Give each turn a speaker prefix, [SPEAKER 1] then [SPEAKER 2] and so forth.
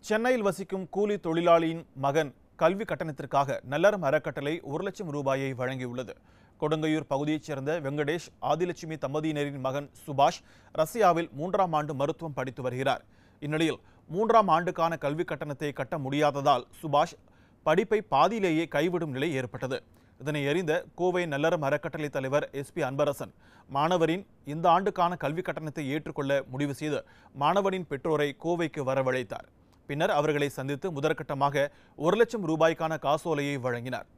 [SPEAKER 1] சென்னையில் வசிக்கும் கூலி தொழிலாளியின் மகன் கல்வி கட்டணத்திற்காக நல்லறம் அறக்கட்டளை ஒரு லட்சம் ரூபாயை வழங்கியுள்ளது கொடுங்கையூர் பகுதியைச் சேர்ந்த வெங்கடேஷ் ஆதிலட்சுமி தம்பதியினரின் மகன் சுபாஷ் ரஷ்யாவில் மூன்றாம் ஆண்டு மருத்துவம் படித்து வருகிறார் இந்நிலையில் மூன்றாம் ஆண்டுக்கான கல்வி கட்டணத்தை கட்ட முடியாததால் சுபாஷ் படிப்பை பாதியிலேயே கைவிடும் நிலை ஏற்பட்டது இதனை அறிந்த கோவை நல்லறம் அறக்கட்டளை தலைவர் எஸ்பி அன்பரசன் மாணவரின் இந்த ஆண்டுக்கான கல்வி கட்டணத்தை ஏற்றுக்கொள்ள முடிவு செய்து மாணவனின் பெற்றோரை கோவைக்கு வரவழைத்தார் பின்னர் அவர்களை சந்தித்து முதற்கட்டமாக ஒரு லட்சம் ரூபாய்க்கான காசோலையை வழங்கினார்